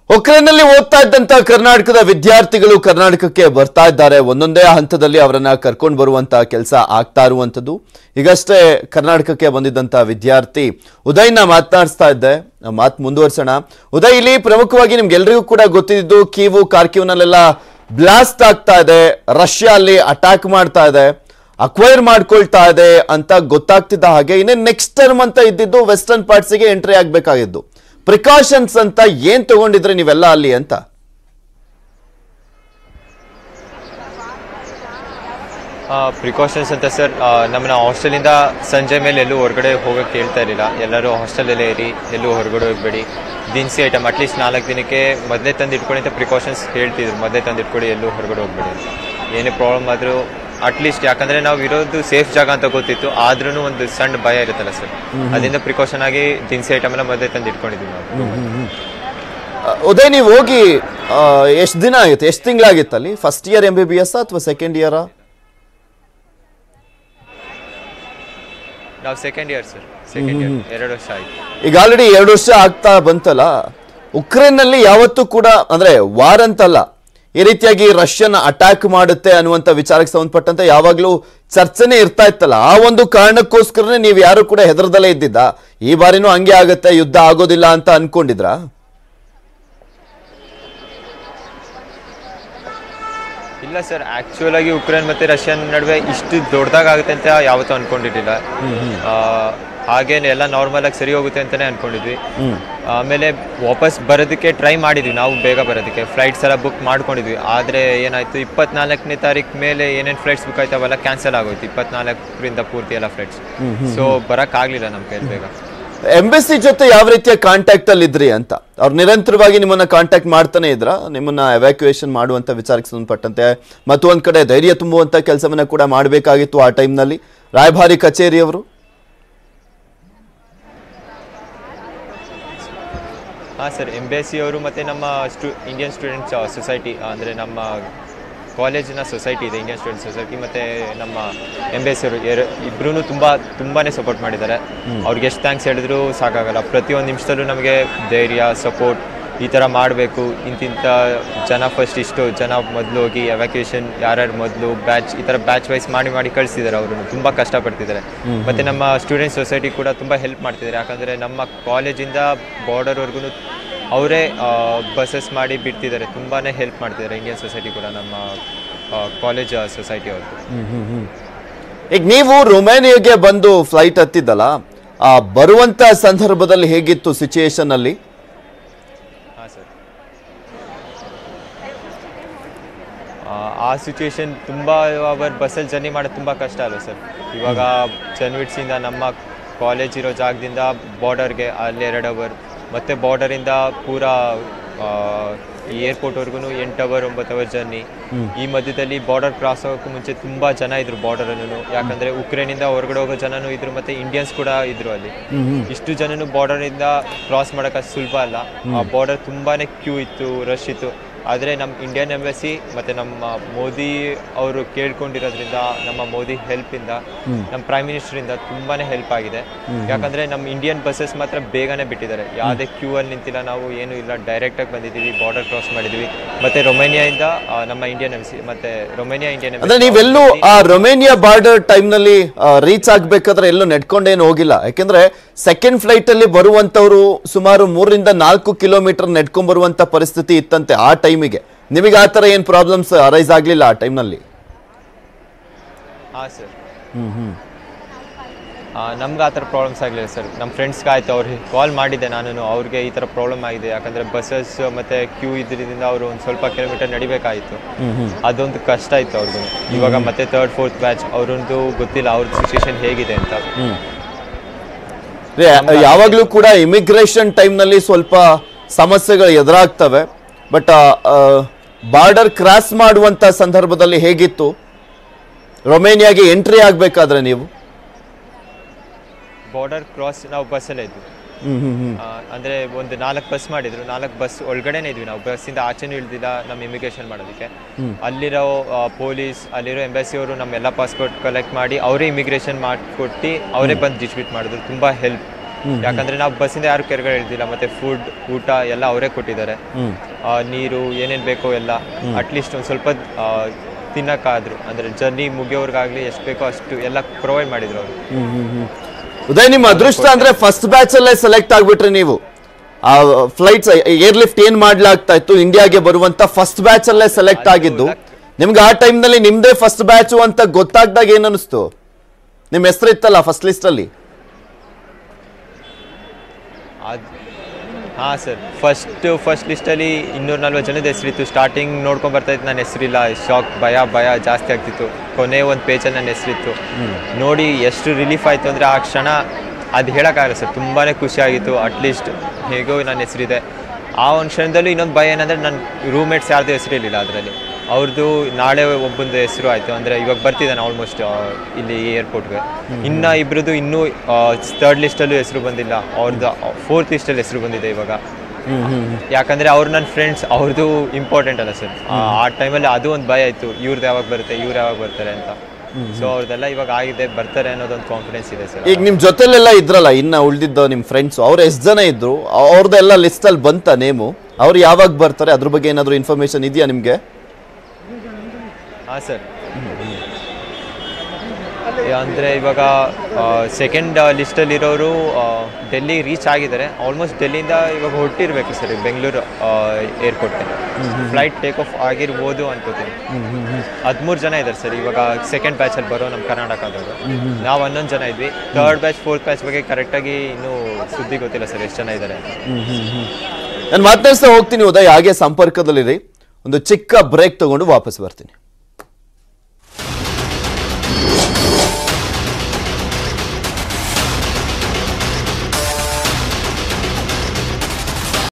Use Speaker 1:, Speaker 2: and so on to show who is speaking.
Speaker 1: ಉಕ್ರೇನ್ನಲ್ಲಿ ಓದ್ತಾ ಇದ್ದಂತ ಕರ್ನಾಟಕದ ವಿದ್ಯಾರ್ಥಿಗಳು ಕರ್ನಾಟಕಕ್ಕೆ ಬರ್ತಾ ಇದ್ದಾರೆ ಒಂದೊಂದೇ ಹಂತದಲ್ಲಿ ಅವರನ್ನ ಕರ್ಕೊಂಡು ಬರುವಂತ ಕೆಲಸ ಆಗ್ತಾ ಇರುವಂತದ್ದು ಈಗಷ್ಟೇ ಕರ್ನಾಟಕಕ್ಕೆ ಬಂದಿದ್ದಂತ ವಿದ್ಯಾರ್ಥಿ ಉದಯ್ನ ಮಾತನಾಡಿಸ್ತಾ ಇದ್ದೆ ಮಾತು ಮುಂದುವರ್ಸೋಣ ಉದಯ್ ಇಲ್ಲಿ ಪ್ರಮುಖವಾಗಿ ನಿಮ್ಗೆಲ್ರಿಗೂ ಕೂಡ ಗೊತ್ತಿದ್ದು ಕೀವು ಕಾರ್ಕಿವ್ನಲ್ಲೆಲ್ಲ ಬ್ಲಾಸ್ಟ್ ಆಗ್ತಾ ಇದೆ ರಷ್ಯಾ ಅಲ್ಲಿ ಅಟ್ಯಾಕ್ ಮಾಡ್ತಾ ಇದೆ ಅಕ್ವೈರ್ ಮಾಡ್ಕೊಳ್ತಾ ಇದೆ ಅಂತ ಗೊತ್ತಾಗ್ತಿದ್ದ ಹಾಗೆ ಇನ್ನೇ ನೆಕ್ಸ್ಟ್ ಟರ್ಮ್ ಅಂತ ಇದ್ದಿದ್ದು ವೆಸ್ಟರ್ನ್ ಪಾರ್ಟ್ಸಿಗೆ ಎಂಟ್ರಿ ಆಗ್ಬೇಕಾಗಿದ್ದು ಪ್ರಿಕಾಷನ್ಸ್ ಅಂತ ಏನ್ ತಗೊಂಡಿದ್ರಿ ನೀವೆಲ್ಲ ಅಲ್ಲಿ ಅಂತ
Speaker 2: ಪ್ರಿಕಾಷನ್ಸ್ ಅಂತ ಸರ್ ನಮ್ಮನ್ನ ಹಾಸ್ಟೆಲಿಂದ ಸಂಜೆ ಮೇಲೆ ಎಲ್ಲೂ ಹೊರಗಡೆ ಹೋಗೋಕ್ಕೆ ಹೇಳ್ತಾ ಇರಲಿಲ್ಲ ಎಲ್ಲರೂ ಹಾಸ್ಟೆಲಲ್ಲೇ ಇರಿ ಎಲ್ಲೂ ಹೊರಗಡೆ ಹೋಗಬೇಡಿ ದಿನಸಿ ಐಟಮ್ ಅಟ್ಲೀಸ್ಟ್ ನಾಲ್ಕು ದಿನಕ್ಕೆ ಮೊದಲೇ ತಂದು ಇಟ್ಕೊಳ್ಳಿ ಅಂತ ಪ್ರಿಕಾಷನ್ಸ್ ಹೇಳ್ತಿದ್ರು ಮೊದಲೇ ತಂದು ಇಟ್ಕೊಳ್ಳಿ ಎಲ್ಲೂ ಹೊರಗಡೆ ಹೋಗಬೇಡಿ ಅಂತ ಏನೇ ಪ್ರಾಬ್ಲಮ್ ಆದರೂ ಅಟ್ಲೀಸ್ಟ್ ಯಾಕಂದರೆ ನಾವು ಇರೋದು ಸೇಫ್ ಜಾಗ ಅಂತ ಗೊತ್ತಿತ್ತು ಆದ್ರೂ ಒಂದು ಸಣ್ಣ ಭಯ ಇರುತ್ತಲ್ಲ ಸರ್ ಅದರಿಂದ ಪ್ರಿಕಾಷನ್ ಆಗಿ ದಿನಸಿ ಐಟಮ್ ಎಲ್ಲ ಮೊದಲೇ ತಂದು ಇಟ್ಕೊಂಡಿದ್ವಿ ನಾವು
Speaker 1: ಅ, ಉದಯ್ ನೀವು ಹೋಗಿ ಎಷ್ಟು ದಿನ ಆಗಿತ್ತು ಎಷ್ಟು ತಿಂಗಳಾಗಿತ್ತು ಅಲ್ಲಿ first year M B B S ಅಥವಾ ಸೆಕೆಂಡ್ ಇಯರಾ
Speaker 2: ನಾವು second year sir second year ಎರಡು ವರ್ಷ ಆಯಿತು
Speaker 1: ಈಗ ಆಲ್ರೆಡಿ ಎರಡು ವರ್ಷ ಆಗ್ತಾ ಬಂತಲ್ಲ ಉಕ್ರೇನ್ನಲ್ಲಿ ಯಾವತ್ತೂ ಕೂಡ ಅಂದ್ರೆ ವಾರ್ ಅಂತಲ್ಲ ಈ ರೀತಿಯಾಗಿ ರಷ್ಯನ್ ಅಟ್ಯಾಕ್ ಮಾಡುತ್ತೆ ಅನ್ನುವಂತ ವಿಚಾರಕ್ಕೆ ಸಂಬಂಧಪಟ್ಟಂತೆ ಯಾವಾಗ್ಲೂ ಚರ್ಚೆನೆ ಇರ್ತಾ ಇತ್ತಲ್ಲ ಆ ಒಂದು ಕಾರಣಕ್ಕೋಸ್ಕರನೇ ನೀವು ಯಾರು ಕೂಡ ಹೆದರದಲ್ಲೇ ಇದ್ದಿದ್ದ ಈ ಬಾರಿನೂ ಹಂಗೆ ಆಗುತ್ತೆ ಯುದ್ಧ ಆಗೋದಿಲ್ಲ ಅಂತ ಅನ್ಕೊಂಡಿದ್ರಾ
Speaker 2: ಇಲ್ಲ ಸರ್ ಆಕ್ಚುಯಲ್ ಆಗಿ ಉಕ್ರೇನ್ ಮತ್ತೆ ರಷ್ಯನ್ ನಡುವೆ ಇಷ್ಟು ದೊಡ್ಡದಾಗುತ್ತೆ ಅಂತ ಯಾವತ್ತೂ ಅನ್ಕೊಂಡಿರ್ಲಿಲ್ಲ ಆ, ಹಾಗೇನೆ ಎಲ್ಲ ನಾರ್ಮಲ್ ಆಗಿ ಸರಿ ಹೋಗುತ್ತೆ ಅಂತಾನೆ ಅನ್ಕೊಂಡಿದ್ವಿ ಆಮೇಲೆ ವಾಪಸ್ ಬರೋದಕ್ಕೆ ಟ್ರೈ ಮಾಡಿದ್ವಿ ನಾವು ಬೇಗ ಬರೋದಕ್ಕೆ ಫ್ಲೈಟ್ಸ್ ಎಲ್ಲ ಬುಕ್ ಮಾಡ್ಕೊಂಡಿದ್ವಿ ಆದರೆ ಏನಾಯ್ತು ಇಪ್ಪತ್ನಾಲ್ಕನೇ ತಾರೀಕು ಮೇಲೆ ಏನೇನು ಫ್ಲೈಟ್ಸ್ ಬುಕ್ ಆಯ್ತಾವಲ್ಲ ಕ್ಯಾನ್ಸಲ್ ಆಗೋಯ್ತು ಇಪ್ಪತ್ನಾಲ್ಕರಿಂದ ಪೂರ್ತಿ ಎಲ್ಲ ಫ್ಲೈಟ್ಸ್ ಸೊ ಬರೋಕ್ಕಾಗಲಿಲ್ಲ ನಮ್ಮ ಕೈಲಿ ಬೇಗ
Speaker 1: ಎಂಬೆಸಿ ಜೊತೆ ಯಾವ ರೀತಿಯ ಕಾಂಟ್ಯಾಕ್ಟ್ ಅಲ್ಲಿ ಇದ್ರಿ ಅಂತ ಅವ್ರು ನಿರಂತರವಾಗಿ ನಿಮ್ಮನ್ನ ಕಾಂಟ್ಯಾಕ್ಟ್ ಮಾಡ್ತಾನೆ ಇದ್ರ ನಿಮ್ಮನ್ನ ಎವ್ಯಾಕ್ಯುಯೇಷನ್ ಮಾಡುವಂತ ವಿಚಾರಕ್ಕೆ ಸಂಬಂಧಪಟ್ಟಂತೆ ಮತ್ತು ಒಂದ್ ಕಡೆ ಧೈರ್ಯ ತುಂಬುವಂತ ಕೆಲಸವನ್ನ ಕೂಡ ಮಾಡಬೇಕಾಗಿತ್ತು ಆ ಟೈಮ್ನಲ್ಲಿ ರಾಯಭಾರಿ ಕಚೇರಿಯವರು
Speaker 2: ಹಾಂ sir M B S C ಅವರು ಮತ್ತು ನಮ್ಮ ಸ್ಟು ಇಂಡಿಯನ್ ಸ್ಟೂಡೆಂಟ್ಸ್ ಸೊಸೈಟಿ ಅಂದರೆ ನಮ್ಮ ಕಾಲೇಜಿನ ಸೊಸೈಟಿ ಇದೆ ಇಂಡಿಯನ್ ಸ್ಟೂಡೆಂಟ್ ಸೊಸೈಟಿ ಮತ್ತು ನಮ್ಮ ಎಮ್ ಬಿ ಎಸ್ ಅವರು ಎರ ಇಬ್ಬರೂ ತುಂಬ ತುಂಬಾ ಸಪೋರ್ಟ್ ಮಾಡಿದ್ದಾರೆ ಅವ್ರಿಗೆ ಎಷ್ಟು ಥ್ಯಾಂಕ್ಸ್ ಹೇಳಿದ್ರು ಸಾಕಾಗಲ್ಲ ಪ್ರತಿಯೊಂದು ನಿಮಿಷದಲ್ಲೂ ನಮಗೆ ಧೈರ್ಯ ಸಪೋರ್ಟ್ ಈ ಥರ ಮಾಡಬೇಕು ಇಂತಿಂಥ ಜನ ಫಸ್ಟ್ ಇಷ್ಟು ಜನ ಮೊದಲು ಹೋಗಿ ಎವ್ಯಾಕ್ಯುಯೇಷನ್ ಯಾರ್ಯಾರು ಮೊದಲು ಬ್ಯಾಚ್ ಈ ಥರ ಬ್ಯಾಚ್ ವೈಸ್ ಮಾಡಿ ಮಾಡಿ ಕಳಿಸಿದ್ದಾರೆ ಅವರು ತುಂಬ ಕಷ್ಟಪಡ್ತಿದ್ದಾರೆ ಮತ್ತು ನಮ್ಮ ಸ್ಟೂಡೆಂಟ್ ಸೊಸೈಟಿ ಕೂಡ ತುಂಬ ಹೆಲ್ಪ್ ಮಾಡ್ತಿದ್ದಾರೆ ಯಾಕಂದರೆ ನಮ್ಮ ಕಾಲೇಜಿಂದ ಬಾರ್ಡರ್ವರೆಗೂ ಅವರೇ ಬಸ್ಸಸ್ ಮಾಡಿ ಬಿಡ್ತಿದ್ದಾರೆ ತುಂಬಾ ಹೆಲ್ಪ್ ಮಾಡ್ತಿದ್ದಾರೆ ಇಂಡಿಯನ್ ಸೊಸೈಟಿ ಕೂಡ ನಮ್ಮ ಕಾಲೇಜ್ ಸೊಸೈಟಿ ಅವರು
Speaker 1: ಈಗ ನೀವು ರೊಮೇನಿಯಾಗೆ ಬಂದು ಫ್ಲೈಟ್ ಹತ್ತಿದ್ದಲ್ಲ ಆ ಬರುವಂತ ಸಂದರ್ಭದಲ್ಲಿ ಹೇಗಿತ್ತು ಸಿಚುಯೇಷನ್ ಅಲ್ಲಿ
Speaker 2: ಹಾಂ ಸರ್ ಆ ಸಿಚುವೇಶನ್ ತುಂಬ ಅವರ್ ಬಸ್ಸಲ್ಲಿ ಜರ್ನಿ ಮಾಡೋದು ತುಂಬ ಕಷ್ಟ ಅಲ್ವ ಸರ್ ಇವಾಗ ಚನ್ವಿಟ್ಸಿಂದ ನಮ್ಮ ಕಾಲೇಜ್ ಇರೋ ಜಾಗದಿಂದ ಬಾರ್ಡರ್ಗೆ ಅಲ್ಲಿ ಎರಡು ಅವರ್ ಮತ್ತು ಬಾರ್ಡರಿಂದ ಪೂರಾ ಆ, ಈ ಏರ್ಪೋರ್ಟ್ವರೆಗೂ ಎಂಟು ಅವರ್ ಒಂಬತ್ತು ಅವರ್ ಜರ್ನಿ ಈ ಮಧ್ಯದಲ್ಲಿ ಬಾರ್ಡರ್ ಕ್ರಾಸ್ ಆಗೋಕ್ಕೂ ಮುಂಚೆ ತುಂಬ ಜನ ಇದ್ರು ಬಾರ್ಡರಲ್ಲೂ ಯಾಕಂದರೆ ಉಕ್ರೇನಿಂದ ಹೊರಗಡೆ ಹೋಗೋ ಜನನೂ ಇದ್ರು ಮತ್ತು ಇಂಡಿಯನ್ಸ್ ಕೂಡ ಇದ್ರು ಅಲ್ಲಿ ಇಷ್ಟು ಜನನು ಬಾರ್ಡರಿಂದ ಕ್ರಾಸ್ ಮಾಡೋಕೆ ಸುಲಭ ಅಲ್ಲ ಆ ಬಾರ್ಡರ್ ತುಂಬಾ ಕ್ಯೂ ಇತ್ತು ರಶ್ ಇತ್ತು ಆದರೆ ನಮ್ಮ ಇಂಡಿಯನ್ ಎಂಬಸಿ ಮತ್ತು ನಮ್ಮ ಮೋದಿ ಅವರು ಕೇಳ್ಕೊಂಡಿರೋದ್ರಿಂದ ನಮ್ಮ ಮೋದಿ ಹೆಲ್ಪಿಂದ ನಮ್ಮ ಪ್ರೈಮ್ ಮಿನಿಸ್ಟರಿಂದ ತುಂಬಾ ಹೆಲ್ಪ್ ಆಗಿದೆ ಯಾಕಂದರೆ ನಮ್ಮ ಇಂಡಿಯನ್ ಬಸ್ಸಸ್ ಮಾತ್ರ ಬೇಗನೆ ಬಿಟ್ಟಿದ್ದಾರೆ ಯಾವುದೇ ಕ್ಯೂ ಅಲ್ಲಿ ನಿಂತಿಲ್ಲ ನಾವು ಏನೂ ಇಲ್ಲ ಡೈರೆಕ್ಟಾಗಿ ಬಂದಿದ್ದೀವಿ ಬಾರ್ಡರ್ ಕ್ರಾಸ್ ಮಾಡಿದ್ವಿ ಮತ್ತು ರೊಮೇನಿಯಾಯಿಂದ ಆ, ನಮ್ಮ ಇಂಡಿಯನ್ ಎಂಬಸಿ ಮತ್ತು ರೊಮೇನಿಯಾ ಇಂಡಿಯನ್
Speaker 1: ಅಂದ್ರೆ ನೀವೆಲ್ಲೂ ಆ ರೊಮೇನಿಯಾ ಬಾರ್ಡರ್ ಟೈಮ್ ನಲ್ಲಿ ರೀಚ್ ಆಗ್ಬೇಕಾದ್ರೆ ಎಲ್ಲೂ ನೆಡ್ಕೊಂಡೇನು ಹೋಗಿಲ್ಲ ಯಾಕೆಂದ್ರೆ ಸೆಕೆಂಡ್ ಫ್ಲೈಟ್ ಅಲ್ಲಿ ಬರುವಂತವ್ರು ಸುಮಾರು ಮೂರರಿಂದ ನಾಲ್ಕು ಕಿಲೋಮೀಟರ್ ನೆಡ್ಕೊಂಡ್ ಬರುವಂತ ಪರಿಸ್ಥಿತಿ ಇತ್ತಂತೆ ಆ ಟೈಮಿಗೆ ನಿಮಗೆ ಆ ತರ ಏನ್ ಪ್ರಾಬ್ಲಮ್ಸ್ ಅರೈಸ್ ಆಗ್ಲಿಲ್ಲ ಆ ಟೈಮ್ ನಲ್ಲಿ
Speaker 2: ಹಾಂ ಸರ್ ನಮ್ಗೆ ಆ ಥರ ಪ್ರಾಬ್ಲಮ್ಸ್ ಆಗಲಿಲ್ಲ ಸರ್ ನಮ್ಮ ಫ್ರೆಂಡ್ಸ್ಗೆ ಆಯಿತು ಅವ್ರಿಗೆ ಕಾಲ್ ಮಾಡಿದ್ದೆ ನಾನು ಅವ್ರಿಗೆ ಈ ಥರ ಪ್ರಾಬ್ಲಮ್ ಆಗಿದೆ ಯಾಕಂದರೆ ಬಸ್ಸಸ್ ಮತ್ತು ಕ್ಯೂ ಇದ್ರಿಂದ ಅವರು ಒಂದು ಸ್ವಲ್ಪ ಕಿಲೋಮೀಟರ್ ನಡಿಬೇಕಾಯಿತು ಅದೊಂದು ಕಷ್ಟ ಇತ್ತು ಅವ್ರಿಗೂ ಇವಾಗ ಮತ್ತೆ ತರ್ಡ್ ಫೋರ್ತ್ ಬ್ಯಾಚ್ ಅವ್ರದ್ದು ಗೊತ್ತಿಲ್ಲ ಅವ್ರ ಸಿಚುವೇಶನ್ ಹೇಗಿದೆ ಅಂತ
Speaker 1: ಯಾವಾಗ್ಲೂ ಕೂಡ ಇಮಿಗ್ರೇಷನ್ ಟೈಮ್ ನಲ್ಲಿ ಸ್ವಲ್ಪ ಸಮಸ್ಯೆಗಳು ಎದುರಾಗ್ತವೆ ಬಟ್ ಬಾರ್ಡರ್ ಕ್ರಾಸ್ ಮಾಡುವಂತ ಸಂದರ್ಭದಲ್ಲಿ ಹೇಗಿತ್ತು ರೊಮೇನಿಯಾಗೆ ಎಂಟ್ರಿ ಆಗ್ಬೇಕಾದ್ರೆ ನೀವು
Speaker 2: ಬಾರ್ಡರ್ ಕ್ರಾಸ್ ನಾವು ಬಸ್ಸಲ್ಲೇ ಇದ್ವಿ
Speaker 1: ಹ್ಮ್ ಹ್ಮ್ ಹ್ಮ್
Speaker 2: ಆ, ಅಂದ್ರೆ ಒಂದು ನಾಲ್ಕು ಬಸ್ ಮಾಡಿದ್ರು ನಾಲ್ಕು ಬಸ್ ಒಳಗಡೆನೇ ಇದ್ವಿ ನಾವು ಬಸ್ಸಿಂದ ಆಚೆನೂ ಇಳ್ದಿಲ್ಲ ನಮ್ಮ ಇಮಿಗ್ರೇಷನ್ ಮಾಡೋದಕ್ಕೆ ಅಲ್ಲಿರೋ ಪೊಲೀಸ್ ಅಲ್ಲಿರೋ ಎಂಬಸಿ ಅವರು ನಮ್ಮೆಲ್ಲ ಪಾಸ್ಪೋರ್ಟ್ ಕಲೆಕ್ಟ್ ಮಾಡಿ ಅವರೇ ಇಮಿಗ್ರೇಷನ್ ಮಾಡಿಕೊಟ್ಟು ಅವರೇ ಬಂದು ಡಿಸ್ಟ್ರಿಬ್ಯೂಟ್ ಮಾಡಿದ್ರು ತುಂಬ ಹೆಲ್ಪ್ ಯಾಕಂದ್ರೆ ನಾವು ಬಸ್ಸಿಂದ ಯಾರು ಕೆರೆಗಳು ಇಳ್ದಿಲ್ಲ ಮತ್ತೆ ಫುಡ್ ಊಟ ಎಲ್ಲ ಅವರೇ ಕೊಟ್ಟಿದ್ದಾರೆ ಆ, ನೀರು ಏನೇನ್ ಬೇಕೋ ಎಲ್ಲ ಅಟ್ಲೀಸ್ಟ್ ಒಂದು ಸ್ವಲ್ಪ ಆ, ತಿನ್ನಕ್ಕಾದ್ರು ಅಂದ್ರೆ ಜರ್ನಿ ಮುಗಿಯೋರ್ಗಾಗ್ಲಿ ಎಷ್ಟು ಬೇಕೋ ಅಷ್ಟು ಎಲ್ಲ ಪ್ರೊವೈಡ್ ಮಾಡಿದ್ರು ಅವರು
Speaker 1: ಉದಯ್ ನಿಮ್ಮ ಅದೃಷ್ಟ ಅಂದ್ರೆ ಫಸ್ಟ್ ಬ್ಯಾಚ್ ಅಲ್ಲೇ ಸೆಲೆಕ್ಟ್ ಆಗ್ಬಿಟ್ರಿ ನೀವು ಆ ಫ್ಲೈಟ್ಸ್ ಏರ್ ಲಿಫ್ಟ್ ಏನ್ ಮಾಡ್ಲಾಗ್ತಾ ಇತ್ತು ಇಂಡಿಯಾಗೆ ಬರುವಂತ ಫಸ್ಟ್ ಬ್ಯಾಚ್ ಅಲ್ಲೇ ಸೆಲೆಕ್ಟ್ ಆಗಿದ್ದು ನಿಮ್ಗೆ ಆ time ನಲ್ಲಿ ನಿಮ್ದೇ ಫಸ್ಟ್ ಬ್ಯಾಚ್ ಅಂತ ಗೊತ್ತಾಗ್ದಾಗ ಏನ್ ಅನಿಸ್ತು ನಿಮ್ ಹೆಸರು ಇತ್ತಲ್ಲ ಫಸ್ಟ್ ಲಿಸ್ಟ್ ಅಲ್ಲಿ
Speaker 2: ಅದ್ ಹಾಂ ಸರ್ ಫಸ್ಟ್ ಫಸ್ಟ್ ಲಿಸ್ಟಲ್ಲಿ ಇನ್ನೂರ ನಲ್ವತ್ತು ಜನದ ಹೆಸರಿತ್ತು ಸ್ಟಾರ್ಟಿಂಗ್ ನೋಡ್ಕೊಂಡ್ ಬರ್ತಾ ಇತ್ತು ನನ್ನ ಹೆಸರಿಲ್ಲ ಶಾಕ್ ಭಯ ಭಯ ಜಾಸ್ತಿ ಆಗ್ತಿತ್ತು ಕೊನೆ ಒಂದು ಪೇಜಲ್ಲಿ ನನ್ನ ಹೆಸರಿತ್ತು ನೋಡಿ ಎಷ್ಟು ರಿಲೀಫ್ ಆಯಿತು ಅಂದರೆ ಆ ಕ್ಷಣ ಅದು ಹೇಳೋಕ್ಕಾಗಲ್ಲ ಸರ್ ತುಂಬಾ ಖುಷಿ ಆಗಿತ್ತು ಅಟ್ಲೀಸ್ಟ್ ಹೇಗೋ ನನ್ನ ಹೆಸರಿದೆ ಆ ಒಂದು ಕ್ಷಣದಲ್ಲೂ ಇನ್ನೊಂದು ಭಯ ಏನಂದರೆ ನನ್ನ ರೂಮ್ಮೇಟ್ಸ್ ಯಾರ್ದು ಹೆಸರಿರಲಿಲ್ಲ ಅದರಲ್ಲಿ ಅವ್ರದ್ದು ನಾಳೆ ಒಬ್ಬಂದು ಹೆಸರು ಆಯಿತು ಅಂದರೆ ಇವಾಗ ಬರ್ತಿದ್ದಾನೆ ಆಲ್ಮೋಸ್ಟ್ ಇಲ್ಲಿ ಏರ್ಪೋರ್ಟ್ಗೆ ಇನ್ನು ಇಬ್ರದ್ದು ಇನ್ನೂ ಥರ್ಡ್ ಲಿಸ್ಟಲ್ಲೂ ಹೆಸರು ಬಂದಿಲ್ಲ ಅವ್ರದ್ದು ಫೋರ್ತ್ ಲಿಸ್ಟಲ್ಲಿ ಹೆಸರು ಬಂದಿದೆ ಇವಾಗ ಯಾಕಂದ್ರೆ ಅವ್ರು ನನ್ನ ಫ್ರೆಂಡ್ಸ್ ಅವ್ರದ್ದು ಇಂಪಾರ್ಟೆಂಟ್ ಅಲ್ಲ ಸರ್ ಆ ಟೈಮಲ್ಲಿ ಅದು ಒಂದು ಭಯ ಇತ್ತು ಇವ್ರದ್ದು ಯಾವಾಗ ಬರುತ್ತೆ ಇವ್ರು ಯಾವಾಗ ಬರ್ತಾರೆ ಅಂತ ಸೊ ಅವ್ರದ್ದೆಲ್ಲ ಇವಾಗ ಆಗಿದೆ ಬರ್ತಾರೆ ಅನ್ನೋದೊಂದು ಕಾನ್ಫಿಡೆನ್ಸ್ ಇದೆ ಸರ್
Speaker 1: ಈಗ ನಿಮ್ ಜೊತೆಲೆಲ್ಲ ಇದ್ರಲ್ಲ ಇನ್ನ ಉಳ್ದಿದ್ದ ನಿಮ್ ಫ್ರೆಂಡ್ಸ್ ಅವ್ರು ಎಷ್ಟು ಜನ ಇದ್ರು ಅವ್ರದ್ದೆಲ್ಲ ಲಿಸ್ಟ್ ಅಲ್ಲಿ ಬಂತ ನೇಮು ಅವ್ರು ಯಾವಾಗ ಬರ್ತಾರೆ ಅದ್ರ ಬಗ್ಗೆ ಏನಾದ್ರು ಇನ್ಫಾರ್ಮೇಶನ್ ಇದೆಯಾ ನಿಮ್ಗೆ
Speaker 2: ಹಾಂ ಸರ್ ಅಂದರೆ ಇವಾಗ ಸೆಕೆಂಡ್ ಲಿಸ್ಟಲ್ಲಿರೋರು ಡೆಲ್ಲಿ ರೀಚ್ ಆಗಿದ್ದಾರೆ ಆಲ್ಮೋಸ್ಟ್ ಡೆಲ್ಲಿಯಿಂದ ಇವಾಗ ಹೊರಟಿರ್ಬೇಕು ಸರ್ ಬೆಂಗಳೂರು ಏರ್ಪೋರ್ಟ್ಗೆ ಫ್ಲೈಟ್ ಟೇಕ್ ಆಫ್ ಆಗಿರ್ಬೋದು ಅನ್ಕೋತೀನಿ ಹದಿಮೂರು ಜನ ಇದ್ದಾರೆ ಸರ್ ಇವಾಗ ಸೆಕೆಂಡ್ ಬ್ಯಾಚಲ್ಲಿ ಬರೋ ನಮ್ಮ ಕರ್ನಾಟಕದವರು ನಾವು ಹನ್ನೊಂದು ಜನ ಇದ್ವಿ ಥರ್ಡ್ ಬ್ಯಾಚ್ ಫೋರ್ತ್ ಬ್ಯಾಚ್ ಬಗ್ಗೆ ಕರೆಕ್ಟಾಗಿ ಇನ್ನೂ ಸುದ್ದಿ ಗೊತ್ತಿಲ್ಲ ಸರ್ ಎಷ್ಟು ಜನ ಇದ್ದಾರೆ
Speaker 1: ನಾನು ಮಾತನಾಡ್ಸ್ತಾ ಹೋಗ್ತೀನಿ ಉದಯ್ ಹಾಗೆ ಸಂಪರ್ಕದಲ್ಲಿರಿ ಒಂದು ಚಿಕ್ಕ ಬ್ರೇಕ್ ತಗೊಂಡು ವಾಪಸ್ ಬರ್ತೀನಿ